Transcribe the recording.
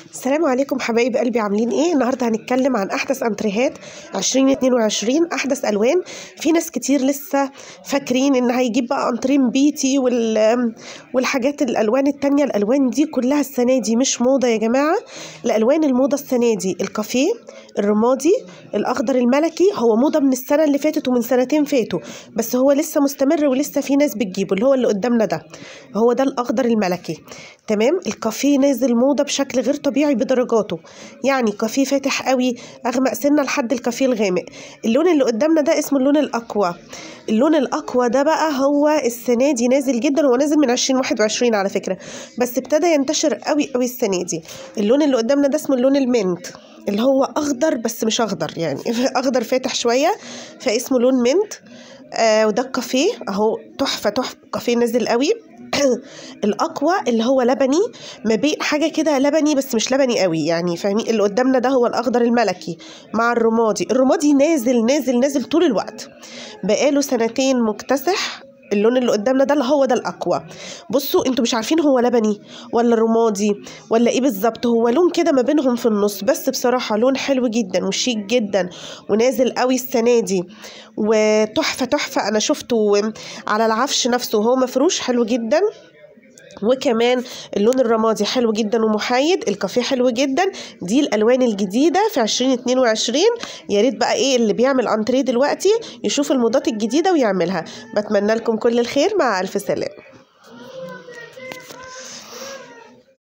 السلام عليكم حبايب قلبي عاملين ايه النهارده هنتكلم عن احدث انتريهات 2022 احدث الوان في ناس كتير لسه فاكرين ان هيجيب بقى انترين بيتي وال والحاجات الالوان التانية الالوان دي كلها السنه دي مش موضه يا جماعه الالوان الموضه السنه دي الكافيه الرمادي الاخضر الملكي هو موضه من السنه اللي فاتت ومن سنتين فاتوا بس هو لسه مستمر ولسه في ناس بتجيبه اللي هو اللي قدامنا ده هو ده الاخضر الملكي تمام الكافيه نازل موضه بشكل غير طبيعي بدرجاته يعني كافيه فاتح قوي اغمق سنه لحد الكافيه الغامق اللون اللي قدامنا ده اسمه اللون الاقوى اللون الاقوى ده بقى هو السنه دي نازل جدا هو نازل من 2021 على فكره بس ابتدى ينتشر قوي قوي السنه دي اللون اللي قدامنا ده اسمه اللون المنت اللي هو اخضر بس مش اخضر يعني اخضر فاتح شويه فاسمه لون منت آه وده الكافيه اهو تحفه تحفه كافيه نازل قوي الاقوى اللي هو لبني ما بين حاجه كده لبني بس مش لبني قوي يعني فاهمين اللي قدامنا ده هو الاخضر الملكي مع الرمادي الرمادي نازل نازل نازل طول الوقت بقاله سنتين مكتسح اللون اللي قدامنا ده اللي هو ده الاقوى بصوا انتوا مش عارفين هو لبني ولا رمادي ولا ايه بالظبط هو لون كده ما بينهم في النص بس بصراحه لون حلو جدا وشيك جدا ونازل قوي السنه دي وتحفه تحفه انا شفته على العفش نفسه وهو مفروش حلو جدا وكمان اللون الرمادي حلو جدا ومحايد الكافيه حلو جدا دي الالوان الجديده في 2022 يا ريت بقى ايه اللي بيعمل انتريه دلوقتي يشوف الموضات الجديده ويعملها بتمنى لكم كل الخير مع الف سلامه